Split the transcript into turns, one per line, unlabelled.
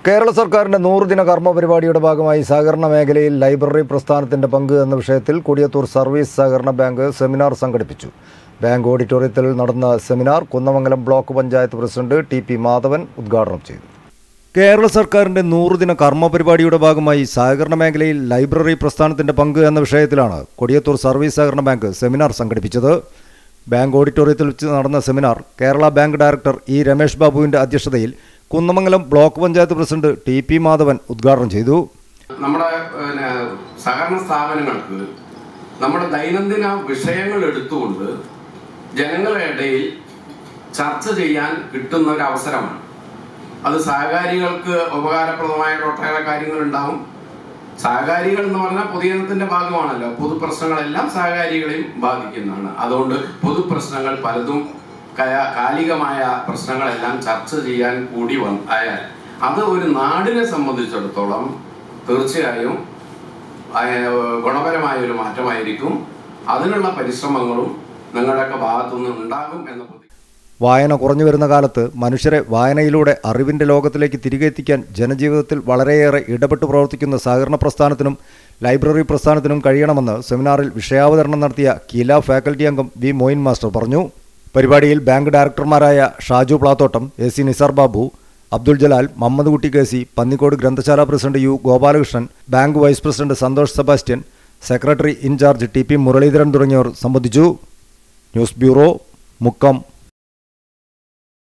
കേരള സർക്കാരിന്റെ നൂറുദിന കർമ്മ പരിപാടിയുടെ ഭാഗമായി സഹകരണ മേഖലയിൽ ലൈബ്രറി പ്രസ്ഥാനത്തിന്റെ പങ്ക് എന്ന വിഷയത്തിൽ കൊടിയത്തൂർ സർവീസ് സഹകരണ ബാങ്ക് സെമിനാർ സംഘടിപ്പിച്ചു ബാങ്ക് ഓഡിറ്റോറിയത്തിൽ നടന്ന seminar Kunnamangalam block panchayat president T P Madhavan ഉദ്ഘാടനം ചെയ്തു കേരള സർക്കാരിന്റെ നൂറുദിന കർമ്മ പരിപാടിയുടെ ഭാഗമായി സഹകരണ മേഖലയിൽ ലൈബ്രറി പ്രസ്ഥാനത്തിന്റെ പങ്ക് എന്ന വിഷയത്തിലാണ് കൊടിയത്തൂർ സർവീസ് സഹകരണ ബാങ്ക് സെമിനാർ സംഘടിപ്പിച്ചത് ബാങ്ക് ഓഡിറ്റോറിയത്തിൽ വെച്ച് നടന്ന seminar Kerala bank director E Ramesh ബാബുവിന്റെ അധ്യക്ഷതയിൽ Kunnamangalam block panchayat president T P Madhavan ഉദ്ഘാടനം ചെയ്തു
നമ്മുടെ പിന്നെ സഹകരണ സ്ഥാപനങ്ങൾക്ക് നമ്മുടെ ദൈനംദിന വിഷയങ്ങൾ എടുത്തുകൊണ്ട് ജനങ്ങളുടെ ഇടയിൽ ചർച്ച ചെയ്യാൻ കിട്ടുന്ന ഒരു അവസരമാണ് അത് സഹകാരികൾക്ക് ഉപകാരപ്രദമായ ഒട്ടേറെ കാര്യങ്ങൾ ഉണ്ടാവും സഹകാരികൾ എന്ന് പറഞ്ഞാൽ പൊതുജനത്തിന്റെ ഭാഗമാണല്ലോ പൊതുപ്രശ്നങ്ങളെല്ലാം സഹകാരികളെയും ബാധിക്കുന്നതാണ് അതുകൊണ്ട് പൊതുപ്രശ്നങ്ങൾ പലതും കയ- കാലികമായ പ്രശ്നങ്ങളെല്ലാം ചർച്ച ചെയ്യാൻ കൂടി വന്ന് ആയാൽ അത് ഒരു നാടിനെ സംബന്ധിച്ചിടത്തോളം തീർച്ചയായും ആ- ഗുണപരമായ ഒരു മാറ്റമായിരിക്കും അതിനുള്ള പരിശ്രമങ്ങളും നിങ്ങളുടെയൊക്കെ ഭാഗത്തുനിന്ന് ഉണ്ടാകും എന്ന പ്രതി
വായന കുറഞ്ഞു വരുന്ന കാലത്ത് മനുഷ്യരെ വായനയിലൂടെ അറിവിന്റെ ലോകത്തിലേക്ക് തിരികെ എത്തിക്കാൻ ജനജീവിതത്തിൽ വളരെയേറെ ഇടപെട്ട് പ്രവർത്തിക്കുന്ന സഹകരണ പ്രസ്ഥാനത്തിനും ലൈബ്രറി പ്രസ്ഥാനത്തിനും കഴിയണമെന്ന് സെമിനാറിൽ വിഷയാവതരണം നടത്തിയ കീല ഫാക്കൽറ്റി അംഗം വി മോയിൻ മാസ്റ്റർ പറഞ്ഞു പരിപാടിയിൽ ബാങ്ക് ഡയറക്ടർമാരായ Shaju Plathottam A C Nisar Babu Abdul Jalal Muhammad Kutty K C Pannikode ഗ്രന്ഥശാല president U Gopalakrishnan bank vice president Santhosh Sebastian secretary in charge T P Muraleedharan തുടങ്ങിയവർ സംബന്ധിച്ചു ന്യൂസ് ബ്യൂറോ മുക്കം